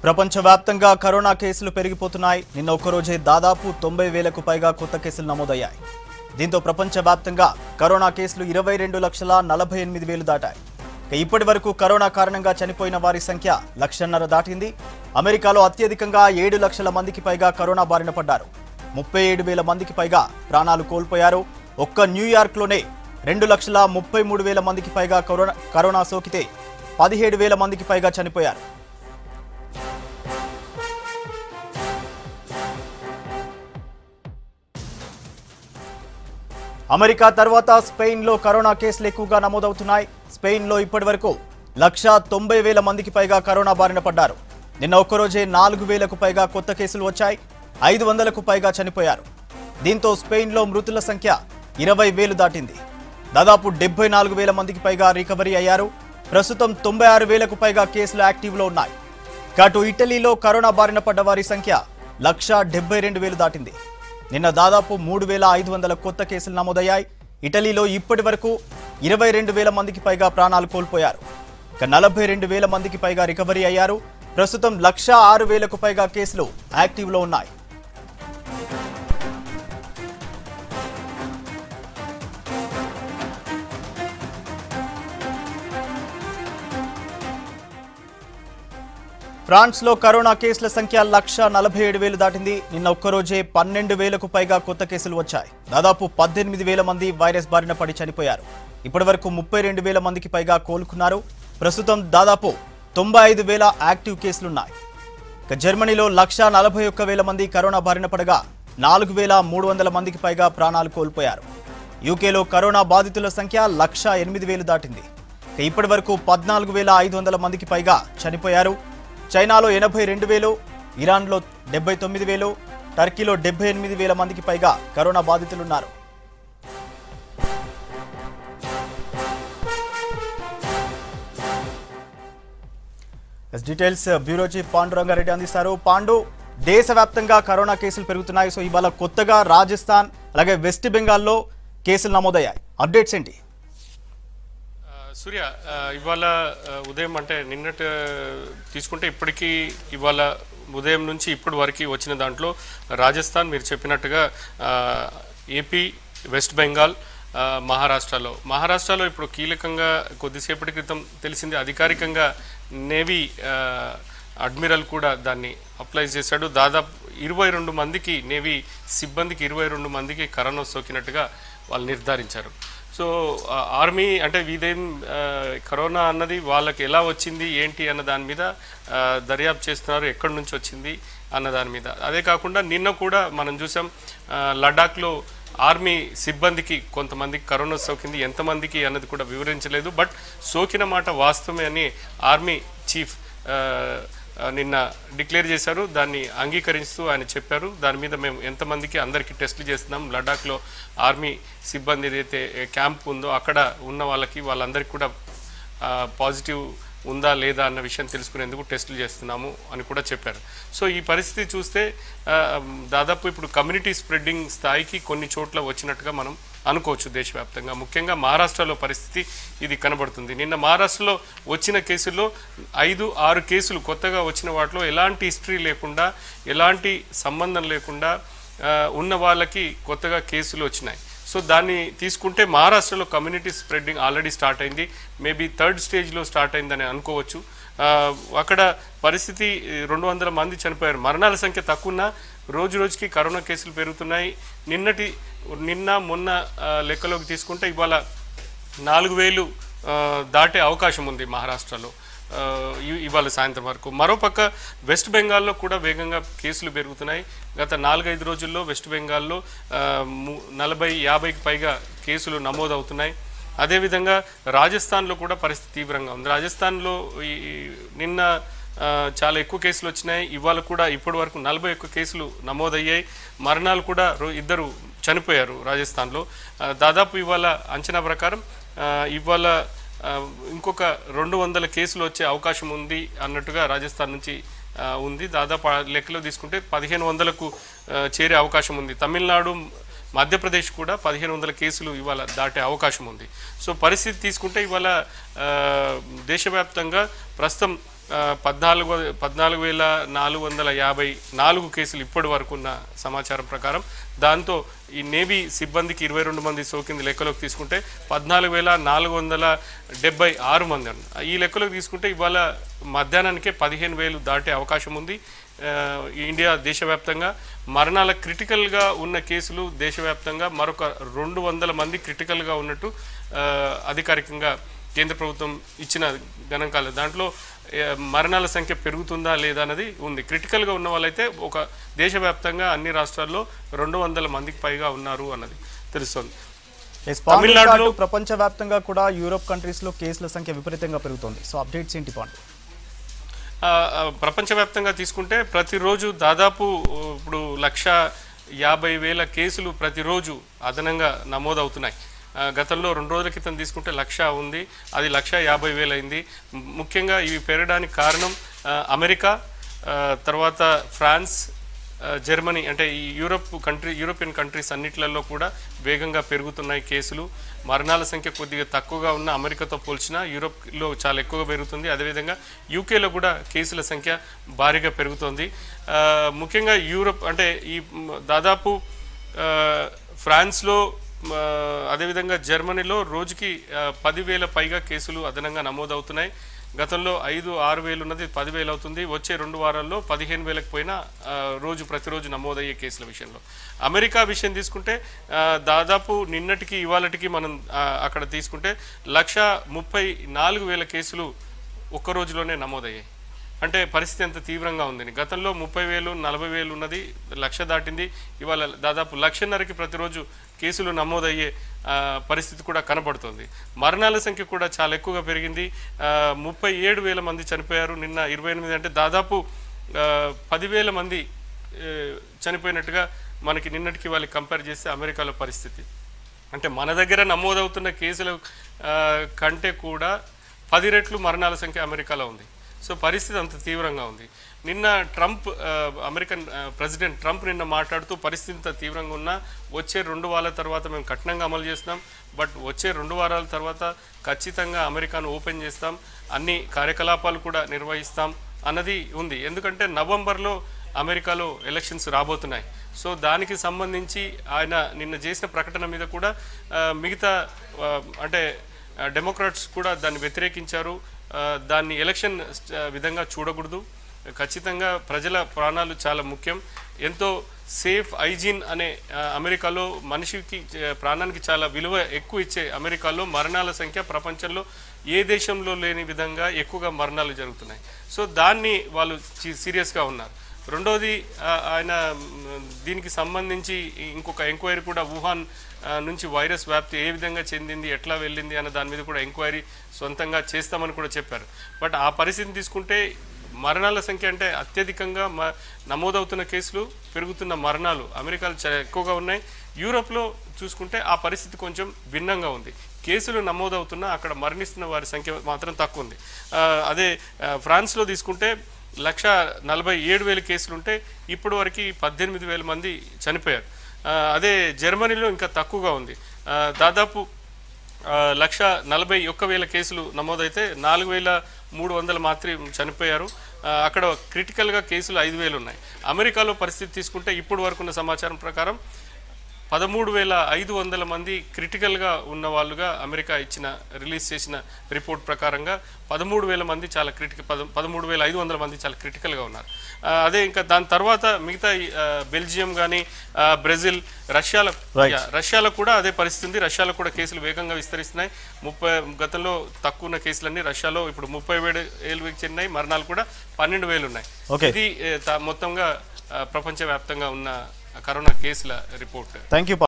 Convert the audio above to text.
ప్రపంచవ్యాప్తంగా కరోనా కేసులు పెరిగిపోతున్నాయి నిన్న ఒక్కరోజే దాదాపు తొంభై వేలకు పైగా కొత్త కేసులు నమోదయ్యాయి దీంతో ప్రపంచవ్యాప్తంగా కరోనా కేసులు ఇరవై రెండు లక్షల నలభై ఎనిమిది వేలు దాటాయి ఇక ఇప్పటి వరకు కరోనా కారణంగా చనిపోయిన వారి సంఖ్య లక్షన్నర దాటింది అమెరికాలో అత్యధికంగా ఏడు లక్షల మందికి పైగా కరోనా బారిన పడ్డారు ముప్పై ఏడు వేల మందికి పైగా ప్రాణాలు కోల్పోయారు ఒక్క న్యూయార్క్లోనే రెండు లక్షల ముప్పై మూడు వేల మందికి పైగా కరోనా కరోనా సోకితే పదిహేడు వేల మందికి పైగా చనిపోయారు అమెరికా తర్వాత స్పెయిన్లో కరోనా కేసులు ఎక్కువగా నమోదవుతున్నాయి స్పెయిన్లో ఇప్పటివరకు లక్ష తొంభై వేల మందికి పైగా కరోనా బారిన పడ్డారు నిన్న ఒక్కరోజే నాలుగు వేలకు పైగా కొత్త కేసులు వచ్చాయి ఐదు వందలకు పైగా చనిపోయారు దీంతో స్పెయిన్లో మృతుల సంఖ్య ఇరవై వేలు దాటింది దాదాపు డెబ్బై నాలుగు వేల మందికి పైగా రికవరీ అయ్యారు ప్రస్తుతం తొంభై ఆరు వేలకు పైగా కేసులు యాక్టివ్లో ఉన్నాయి కాటు ఇటలీలో కరోనా బారిన పడ్డ వారి సంఖ్య లక్ష డెబ్బై రెండు వేలు దాటింది నిన్న దాదాపు మూడు వేల ఐదు వందల కొత్త కేసులు నమోదయ్యాయి ఇటలీలో ఇప్పటి వరకు ఇరవై రెండు వేల మందికి పైగా ప్రాణాలు కోల్పోయారు ఇక నలభై రెండు వేల మందికి పైగా రికవరీ అయ్యారు ప్రస్తుతం లక్ష ఆరు వేలకు పైగా కేసులు యాక్టివ్లో ఉన్నాయి ఫ్రాన్స్లో కరోనా కేసుల సంఖ్య లక్ష నలభై ఏడు వేలు దాటింది నిన్న ఒక్కరోజే పన్నెండు వేలకు పైగా కొత్త కేసులు వచ్చాయి దాదాపు పద్దెనిమిది వేల మంది వైరస్ బారిన పడి చనిపోయారు ఇప్పటివరకు ముప్పై రెండు వేల మందికి పైగా కోలుకున్నారు ప్రస్తుతం దాదాపు తొంభై ఐదు వేల యాక్టివ్ కేసులున్నాయి ఇక జర్మనీలో లక్ష నలభై ఒక్క వేల మంది కరోనా బారిన పడగా నాలుగు వేల మూడు వందల మందికి పైగా ప్రాణాలు కోల్పోయారు యూకేలో కరోనా బాధితుల సంఖ్య లక్ష ఎనిమిది వేలు దాటింది ఇక ఇప్పటి వరకు పద్నాలుగు వేల ఐదు వందల మందికి పైగా చనిపోయారు చైనాలో ఎనభై రెండు వేలు ఇరాన్లో డెబ్బై తొమ్మిది వేలు టర్కీలో డెబ్బై ఎనిమిది వేల మందికి పైగా కరోనా బాధితులున్నారు yes details bureau chief Pandurangareddy అందిస్తారు పాండు దేశవ్యాప్తంగా కరోనా కేసులు పెరుగుతున్నాయి సో ఇవాళ కొత్తగా రాజస్థాన్ అలాగే వెస్ట్ బెంగాల్లో కేసులు నమోదయ్యాయి అప్డేట్స్ ఏంటి ఆ, సూర్య ఆ, ఇవాళ ఆ, ఉదయం అంటే నిన్నటి ఆ, తీసుకుంటే ఇప్పటికీ ఇవాళ ఉదయం నుంచి ఇప్పటి వరకు వచ్చిన దాంట్లో రాజస్థాన్ మీరు చెప్పినట్టుగా ఆ, ఏపీ వెస్ట్ బెంగాల్ ఆ, మహారాష్ట్రలో మహారాష్ట్రలో ఇప్పుడు కీలకంగా కొద్దిసేపటి క్రితం తెలిసింది అధికారికంగా నేవీ ఆ, అడ్మిరల్ కూడా దాన్ని అప్లై చేశాడు దాదాపు ఇరవై రెండు మందికి నేవీ సిబ్బందికి ఇరవై రెండు మందికి కరోనా సోకినట్టుగా వాళ్ళు నిర్ధారించారు సో ఆ, ఆర్మీ అంటే ఇదేం ఆ, కరోనా అన్నది వాళ్ళకి ఎలా వచ్చింది ఏంటి అన్న దాని మీద ఆ, దర్యాప్తు చేస్తున్నారు ఎక్కడి నుంచి వచ్చింది అన్న దాని మీద అదే కాకుండా నిన్న కూడా మనం చూసాం ఆ, లడాఖ్లో ఆర్మీ సిబ్బందికి కొంతమందికి కరోనా సోకింది ఎంతమందికి అన్నది కూడా వివరించలేదు బట్ సోకిన మాట వాస్తవమే అని ఆర్మీ చీఫ్ ఆ, ఆ, నిన్న డిక్లేర్ చేశారు దాన్ని అంగీకరిస్తూ ఆయన చెప్పారు దాని మీద మేము ఎంతమందికి అందరికీ టెస్టులు చేస్తున్నాం లడాఖ్లో ఆర్మీ సిబ్బంది ఏదైతే క్యాంప్ ఉందో అక్కడ ఉన్న వాళ్ళకి వాళ్ళందరికీ కూడా ఆ, పాజిటివ్ ఉందా లేదా అన్న విషయం తెలుసుకునేందుకు టెస్టులు చేస్తున్నాము అని కూడా చెప్పారు సో ఈ పరిస్థితి చూస్తే ఆ, దాదాపు ఇప్పుడు కమ్యూనిటీ స్ప్రెడ్డింగ్ స్థాయికి కొన్ని చోట్ల వచ్చినట్టుగా మనం అనుకోవచ్చు దేశవ్యాప్తంగా ముఖ్యంగా మహారాష్ట్రలో పరిస్థితి ఇది కనబడుతుంది నిన్న మహారాష్ట్రలో వచ్చిన కేసుల్లో ఐదు ఆరు కేసులు కొత్తగా వచ్చిన వాటిలో ఎలాంటి హిస్టరీ లేకుండా ఎలాంటి సంబంధం లేకుండా ఆ, ఉన్న వాళ్ళకి కొత్తగా కేసులు వచ్చినాయి సో దాన్ని తీసుకుంటే మహారాష్ట్రలో కమ్యూనిటీ స్ప్రెడ్డింగ్ ఆల్రెడీ స్టార్ట్ అయింది మేబీ థర్డ్ స్టేజ్లో స్టార్ట్ అయిందని అనుకోవచ్చు ఆ, అక్కడ పరిస్థితి రెండు వందల మంది చనిపోయారు మరణాల సంఖ్య తక్కువ రోజు రోజుకి కరోనా కేసులు పెరుగుతున్నాయి నిన్నటి నిన్న మొన్న ఆ, లెక్కలోకి తీసుకుంటే ఇవాళ నాలుగు వేలు ఆ, దాటే అవకాశం ఉంది మహారాష్ట్రలో ఆ, ఇ- ఇవాళ సాయంత్రం వరకు మరోపక్క వెస్ట్ బెంగాల్లో కూడా వేగంగా కేసులు పెరుగుతున్నాయి గత నాలుగైదు రోజుల్లో వెస్ట్ బెంగాల్లో ఆ, ము- నలభై యాభైకి పైగా కేసులు నమోదవుతున్నాయి అదేవిధంగా రాజస్థాన్లో కూడా పరిస్థితి తీవ్రంగా ఉంది రాజస్థాన్లో ఈ నిన్న ఆ, చాలా ఎక్కువ కేసులు వచ్చినాయి ఇవాళ కూడా ఇప్పటి వరకు నలభై ఒక్క కేసులు నమోదయ్యాయి మరణాలు కూడా రో- ఇద్దరు చనిపోయారు రాజస్థాన్లో ఆ, దాదాపు ఇవాళ అంచనా ప్రకారం ఆ, ఇవాళ ఆ, ఇంకొక రెండు వందల కేసులు వచ్చే అవకాశం ఉంది అన్నట్టుగా రాజస్థాన్ నుంచి ఆ, ఉంది దాదాపు ఆ లెక్కలో తీసుకుంటే పదిహేను వందలకు ఆ, చేరే అవకాశం ఉంది తమిళనాడు మధ్యప్రదేశ్ కూడా పదిహేను వందల కేసులు ఇవాళ దాటే అవకాశం ఉంది సో పరిస్థితి తీసుకుంటే ఇవాళ ఆ, దేశవ్యాప్తంగా ప్రస్తుతం ఆ, పద్నాలుగు పద్నాలుగు వేల నాలుగు వందల యాభై నాలుగు కేసులు ఇప్పటి వరకు ఉన్న సమాచారం ప్రకారం దాంతో ఈ నేవీ సిబ్బందికి ఇరవై రెండు మంది సోకింది లెక్కలోకి తీసుకుంటే పద్నాలుగు వేల నాలుగు వందల డెబ్బై ఆరు మంది అన్న ఈ లెక్కలోకి తీసుకుంటే ఇవాళ మధ్యాహ్నానికే పదిహేను వేలు దాటే అవకాశం ఉంది ఆ, ఇండియా దేశవ్యాప్తంగా మరణాల క్రిటికల్గా ఉన్న కేసులు దేశవ్యాప్తంగా మరొక రెండు వందల మంది క్రిటికల్గా ఉన్నట్టు ఆ, అధికారికంగా కేంద్ర ప్రభుత్వం ఇచ్చిన గణాంకాలు దాంట్లో ఏ, మరణాల సంఖ్య పెరుగుతుందా లేదా అన్నది ఉంది క్రిటికల్గా ఉన్న వాళ్ళైతే ఒక దేశవ్యాప్తంగా అన్ని రాష్ట్రాల్లో రెండు వందల మందికి పైగా ఉన్నారు అన్నది తెలుస్తుంది ఎస్, పాండు తమిళనాడులో- పాటు ప్రపంచవ్యాప్తంగా కూడా యూరోప్ కంట్రీస్ లో కేసుల సంఖ్య విపరీతంగా పెరుగుతోంది సో అప్డేట్స్ ఏంటి పాండు ఆ, ఆ, ప్రపంచవ్యాప్తంగా తీసుకుంటే ప్రతిరోజు దాదాపు ఇప్పుడు లక్ష యాభై వేల కేసులు ప్రతిరోజు అదనంగా నమోదవుతున్నాయి ఆ, గతంలో రెండు రోజుల క్రితం తీసుకుంటే లక్ష ఉంది అది లక్ష యాభై వేలు అయింది ము- ముఖ్యంగా ఇవి పెరగడానికి కారణం ఆ, అమెరికా ఆ, తర్వాత ఫ్రాన్స్ ఆ, జర్మనీ అంటే ఈ యూరోప్ కంట్రీ యూరోపియన్ కంట్రీస్ అన్నిట్లలో కూడా వేగంగా పెరుగుతున్నాయి కేసులు మరణాల సంఖ్య కొద్దిగా తక్కువగా ఉన్న అమెరికాతో పోల్చినా యూరోప్లో చాలా ఎక్కువగా పెరుగుతుంది అదేవిధంగా యూకేలో కూడా కేసుల సంఖ్య భారీగా పెరుగుతోంది ఆ, ముఖ్యంగా యూరోప్ అంటే ఈ మ్, దాదాపు ఆ, ఫ్రాన్స్లో ఆ, అదేవిధంగా జర్మనీలో రోజుకి ఆ, పదివేల పైగా కేసులు అదనంగా నమోదవుతున్నాయి గతంలో ఐదు ఆరు వేలు ఉన్నది పదివేలు అవుతుంది వచ్చే రెండు వారాల్లో పదిహేను వేలకు పోయినా ఆ, రోజు ప్రతిరోజు నమోదయ్యే కేసుల విషయంలో అమెరికా విషయం తీసుకుంటే ఆ, దాదాపు నిన్నటికి ఇవాళటికి మనం ఆ, అక్కడ తీసుకుంటే లక్ష ముప్పై నాలుగు వేల కేసులు ఒక్క రోజులోనే నమోదయ్యాయి అంటే పరిస్థితి ఎంత తీవ్రంగా ఉంది గతంలో ముప్పై వేలు నలభై వేలు ఉన్నది లక్ష దాటింది ఇవాళ దాదాపు లక్షన్నరకి ప్రతిరోజు కేసులు నమోదయ్యే ఆ, పరిస్థితి కూడా కనబడుతుంది మరణాల సంఖ్య కూడా చాలా ఎక్కువగా పెరిగింది ఆ, ముప్పై ఏడు వేల మంది చనిపోయారు నిన్న ఇరవై ఎనిమిది అంటే దాదాపు ఆ, పదివేల మంది ఏ, చనిపోయినట్టుగా మనకి నిన్నటికి వాళ్ళకి కంపేర్ చేస్తే అమెరికాలో పరిస్థితి అంటే మన దగ్గర నమోదవుతున్న కేసుల ఆ, కంటే కూడా పది రెట్లు మరణాల సంఖ్య అమెరికాలో ఉంది సో పరిస్థితి అంత తీవ్రంగా ఉంది నిన్న ట్రంప్ ఆ, అమెరికన్ ఆ, ప్రెసిడెంట్ ట్రంప్ నిన్న మాట్లాడుతూ పరిస్థితి ఇంత తీవ్రంగా ఉన్నా వచ్చే రెండు వారాల తర్వాత మేము కఠినంగా అమలు చేస్తున్నాం బట్ వచ్చే రెండు వారాల తర్వాత ఖచ్చితంగా అమెరికాను ఓపెన్ చేస్తాం అన్ని కార్యకలాపాలు కూడా నిర్వహిస్తాం అన్నది ఉంది ఎందుకంటే నవంబర్లో అమెరికాలో ఎలక్షన్స్ రాబోతున్నాయి సో దానికి సంబంధించి ఆయన నిన్న చేసిన ప్రకటన మీద కూడా ఆ, మిగతా ఆ, అంటే ఆ, డెమోక్రాట్స్ కూడా దాన్ని వ్యతిరేకించారు ఆ, దాన్ని ఎలక్షన్ ఆ, విధంగా చూడకూడదు ఖచ్చితంగా ప్రజల ప్రాణాలు చాలా ముఖ్యం ఎంతో సేఫ్ హైజీన్ అనే ఆ, అమెరికాలో మనిషికి ఆ, ప్రాణానికి చాలా విలువ ఎక్కువ ఇచ్చే అమెరికాలో మరణాల సంఖ్య ప్రపంచంలో ఏ దేశంలో లేని విధంగా ఎక్కువగా మరణాలు జరుగుతున్నాయి సో దాన్ని వాళ్ళు సీరియస్గా ఉన్నారు రెండోది ఆ, ఆయన మ్, దీనికి సంబంధించి ఇంకొక ఎంక్వైరీ కూడా వుహాన్ ఆ, నుంచి వైరస్ వ్యాప్తి ఏ విధంగా చెందింది ఎట్లా వెళ్ళింది అన్న దాని మీద కూడా ఎంక్వైరీ సొంతంగా చేస్తామని కూడా చెప్పారు బట్ ఆ పరిస్థితిని తీసుకుంటే మరణాల సంఖ్య అంటే అత్యధికంగా మ నమోదవుతున్న కేసులు పెరుగుతున్న మరణాలు అమెరికాలో చాలా ఎక్కువగా ఉన్నాయి యూరోప్లో చూసుకుంటే ఆ పరిస్థితి కొంచెం భిన్నంగా ఉంది కేసులు నమోదవుతున్నా అక్కడ మరణిస్తున్న వారి సంఖ్య మాత్రం తక్కువ ఉంది ఆ, అదే ఆ, ఫ్రాన్స్లో తీసుకుంటే లక్ష నలభై ఏడు వేల కేసులుంటే ఇప్పటి వరకు పద్దెనిమిది వేల మంది చనిపోయారు ఆ, అదే జర్మనీలో ఇంకా తక్కువగా ఉంది ఆ, దాదాపు ఆ, లక్ష నలభై ఒక్క వేల కేసులు నమోదైతే నాలుగు వేల మూడు వందలు మాత్రం చనిపోయారు ఆ, అక్కడ క్రిటికల్గా కేసులు ఐదు వేలు ఉన్నాయి అమెరికాలో పరిస్థితి తీసుకుంటే ఇప్పుడు వరకు ఉన్న సమాచారం ప్రకారం పదమూడు వేల ఐదు వందల మంది క్రిటికల్గా ఉన్న వాళ్ళుగా అమెరికా ఇచ్చిన రిలీజ్ చేసిన రిపోర్ట్ ప్రకారంగా పదమూడు వేల మంది చాలా క్రిటికల్ పద పదమూడు వేల ఐదు వందల మంది చాలా క్రిటికల్గా ఉన్నారు ఆ, అదే ఇంకా దాని తర్వాత మిగతా ఈ, ఆ, బెల్జియం కానీ బ్రెజిల్ రష్యాలో Right. యా, రష్యాలో కూడా అదే పరిస్థితి ఉంది రష్యాలో కూడా కేసులు వేగంగా విస్తరిస్తున్నాయి ముప్పై గతంలో తక్కువ ఉన్న కేసులన్నీ రష్యాలో ఇప్పుడు ముప్పై వేలు ఏళ్ళు చెందినాయి మరణాలు కూడా పన్నెండు వేలు ఉన్నాయి Okay. ఇది ఏ, తా- మొత్తంగా ఆ, ప్రపంచవ్యాప్తంగా ఉన్న కరోనా కేసుల రిపోర్ట్ థ్యాంక్ యూ